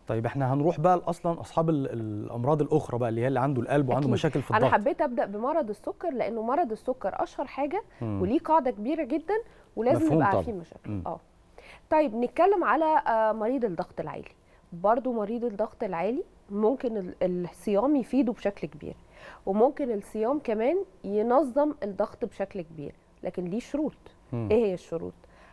طيب احنا هنروح بقى اصلا اصحاب ال- الامراض الاخرى بقى اللي هي اللي عنده القلب وعنده أكيد. مشاكل في انا الضغط حبيت ابدا بمرض السكر لانه مرض السكر اشهر حاجه مم. وليه قاعده كبيره جدا ولازم مفهوم نبقى طبعاً. عارفين مشاكل مم. اه طيب نتكلم على آه، مريض الضغط العالي برضو مريض الضغط العالي ممكن ال- الصيام يفيده بشكل كبير وممكن الصيام كمان ينظم الضغط بشكل كبير لكن ليه شروط مم. ايه هي الشروط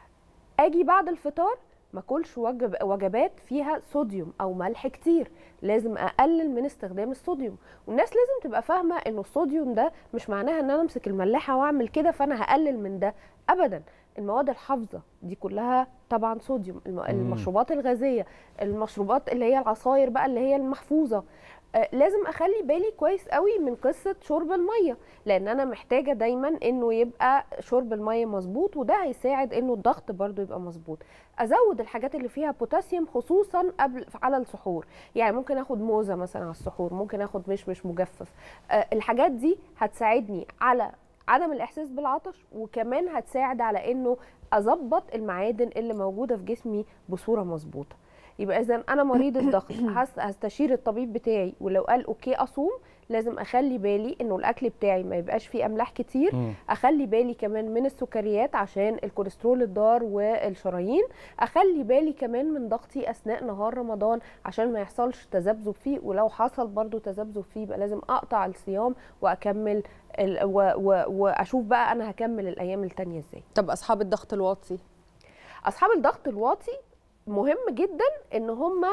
اجي بعد الفطار ما اكلش وجب وجبات فيها صوديوم او ملح كتير لازم اقلل من استخدام الصوديوم والناس لازم تبقى فاهمه انه الصوديوم ده مش معناها ان انا امسك الملاحه واعمل كده فانا هقلل من ده ابدا المواد الحافظه دي كلها طبعا صوديوم الم- المشروبات الغازيه المشروبات اللي هي العصاير بقى اللي هي المحفوظه آه، لازم اخلي بالي كويس قوي من قصه شرب الميه لان انا محتاجه دايما انه يبقى شرب الميه مظبوط وده هيساعد انه الضغط برضو يبقى مظبوط ازود الحاجات اللي فيها بوتاسيوم خصوصا قبل على السحور يعني ممكن اخد موزه مثلا على السحور ممكن اخد مشمش مجفف آه، الحاجات دي هتساعدني على عدم الاحساس بالعطش وكمان هتساعد على انه اظبط المعادن اللي موجوده في جسمي بصوره مظبوطه يبقى اذا انا مريض الضغط هس- هستشير الطبيب بتاعي ولو قال اوكي اصوم لازم اخلي بالي انه الاكل بتاعي ما يبقاش فيه املاح كتير مم. اخلي بالي كمان من السكريات عشان الكوليسترول الضار والشرايين اخلي بالي كمان من ضغطي اثناء نهار رمضان عشان ما يحصلش تذبذب فيه ولو حصل برضو تذبذب فيه يبقى لازم اقطع الصيام واكمل ال و و واشوف بقى انا هكمل الايام التانية ازاي طب اصحاب الضغط الواطي اصحاب الضغط الواطي مهم جدا ان هم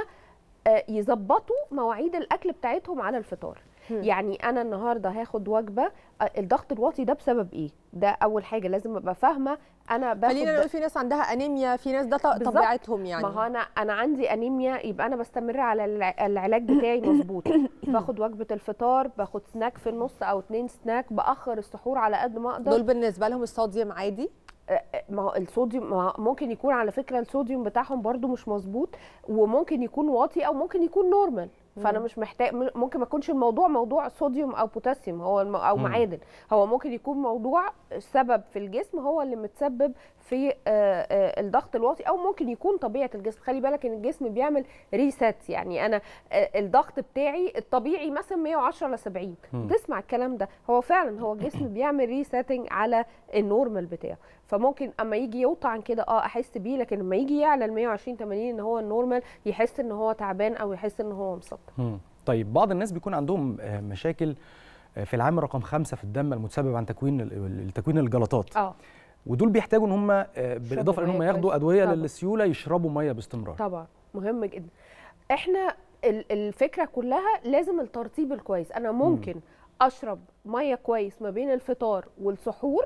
يظبطوا مواعيد الاكل بتاعتهم على الفطار هم. يعني انا النهارده هاخد وجبه آه، الضغط الواطي ده بسبب ايه ده اول حاجه لازم ابقى فاهمه انا باخد خلينا نقول في ناس عندها انيميا في ناس ده ط- بالظبط. طبيعتهم يعني ما هو انا انا عندي انيميا يبقى انا بستمر على الع- العلاج بتاعي مظبوط باخد وجبه الفطار باخد سناك في النص او اتنين سناك باخر السحور على قد ما اقدر دول بالنسبه لهم الصوديوم عادي ما هو الصوديوم ما هو ممكن يكون على فكره الصوديوم بتاعهم برضو مش مظبوط وممكن يكون واطي او ممكن يكون نورمال فانا مم. مش محتاج م- ممكن ما يكونش الموضوع موضوع صوديوم او بوتاسيوم هو الم... او مم. معادن هو ممكن يكون موضوع سبب في الجسم هو اللي متسبب في آه، آه، الضغط الواطي او ممكن يكون طبيعه الجسم خلي بالك ان الجسم بيعمل ريسات يعني انا آه، الضغط بتاعي الطبيعي مثلا 110 ل 70 مم. تسمع الكلام ده هو فعلا هو الجسم بيعمل ريسيتنج على النورمال بتاعه فممكن اما يجي يوطى عن كده اه احس بيه لكن لما يجي يعلى ال 120 80 ان هو النورمال يحس ان هو تعبان او يحس ان هو مسطح مم. طيب بعض الناس بيكون عندهم آه، مشاكل آه، في العامل رقم خمسة في الدم المتسبب عن تكوين ال- تكوين الجلطات اه ودول بيحتاجوا ان هم آه، بالاضافه ان هم مية ياخدوا كويس. ادويه طبعاً. للسيوله يشربوا ميه باستمرار طبعا مهم جدا احنا ال- الفكره كلها لازم الترطيب الكويس انا ممكن اشرب ميه كويس ما بين الفطار والسحور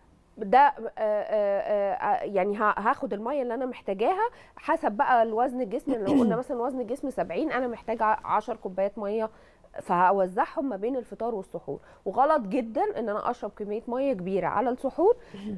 ده آه، آه، آه، يعني ه- هاخد الميه اللي انا محتاجاها حسب بقى الوزن الجسم لو قلنا مثلا وزن الجسم 70 انا محتاجه 10 كوبايات ميه فهوزعهم ما بين الفطار والسحور وغلط جدا ان انا اشرب كميه ميه كبيره على السحور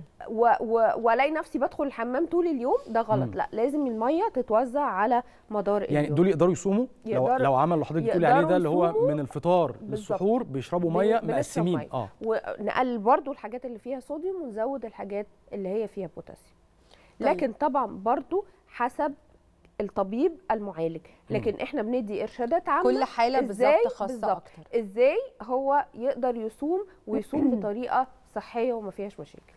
و- و- والاقي نفسي بدخل الحمام طول اليوم ده غلط مم. لا لازم الميه تتوزع على مدار يعني اليوم دول يقدروا يصوموا لو يقدروا- لو عمل اللي حضرتك بتقولي عليه يقدروا ده اللي هو يصوموا من الفطار بالظبط. للسحور بيشربوا بن- ميه بنشرب مقسمين مية. اه ونقلل برضو الحاجات اللي فيها صوديوم ونزود الحاجات اللي هي فيها بوتاسيوم طيب. لكن طبعا برضو حسب الطبيب المعالج لكن احنا بندي ارشادات عامه كل حاله إزاي بالظبط خاصه بالظبط. اكتر ازاي هو يقدر يصوم ويصوم بطريقه صحيه وما فيهاش مشاكل